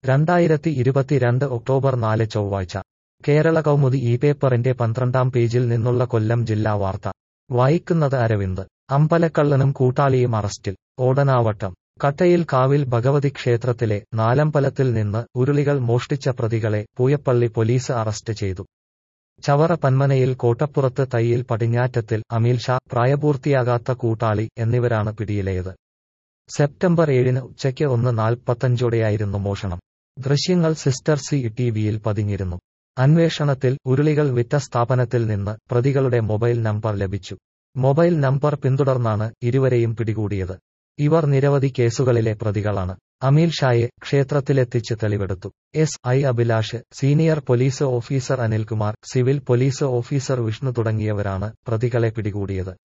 രണ്ടായിരത്തി ഇരുപത്തിരണ്ട് ഒക്ടോബർ നാല് ചൊവ്വാഴ്ച കേരള കൗമുദി ഈ പേപ്പറിന്റെ പന്ത്രണ്ടാം പേജിൽ നിന്നുള്ള കൊല്ലം ജില്ലാ വാർത്ത വായിക്കുന്നത് അരവിന്ദ് അമ്പലക്കള്ളനും കൂട്ടാളിയും അറസ്റ്റിൽ ഓടനാവട്ടം കട്ടയിൽ കാവിൽ ഭഗവതി ക്ഷേത്രത്തിലെ നാലമ്പലത്തിൽ നിന്ന് ഉരുളികൾ മോഷ്ടിച്ച പ്രതികളെ പൂയപ്പള്ളി പോലീസ് അറസ്റ്റ് ചെയ്തു ചവറ പന്മനയിൽ കോട്ടപ്പുറത്ത് തയ്യിൽ പടിഞ്ഞാറ്റത്തിൽ അമീൽ ഷാ പ്രായപൂർത്തിയാകാത്ത കൂട്ടാളി എന്നിവരാണ് പിടിയിലായത് സെപ്റ്റംബർ ഏഴിന് ഉച്ചയ്ക്ക് ഒന്ന് നാൽപ്പത്തഞ്ചോടെയായിരുന്നു മോഷണം ദൃശ്യങ്ങൾ സിസ്റ്റർ സി ടിവിയിൽ പതിഞ്ഞിരുന്നു അന്വേഷണത്തിൽ ഉരുളികൾ വിറ്റ സ്ഥാപനത്തിൽ നിന്ന് പ്രതികളുടെ മൊബൈൽ നമ്പർ ലഭിച്ചു മൊബൈൽ നമ്പർ പിന്തുടർന്നാണ് ഇരുവരെയും പിടികൂടിയത് ഇവർ നിരവധി കേസുകളിലെ പ്രതികളാണ് അമീൽ ഷായെ ക്ഷേത്രത്തിലെത്തിച്ച് തെളിവെടുത്തു S I Abhilash senior police officer Anilkumar civil police officer Vishnu തുടങ്ങിയവരാണ് പ്രതികളെ പിടികൂടിയത്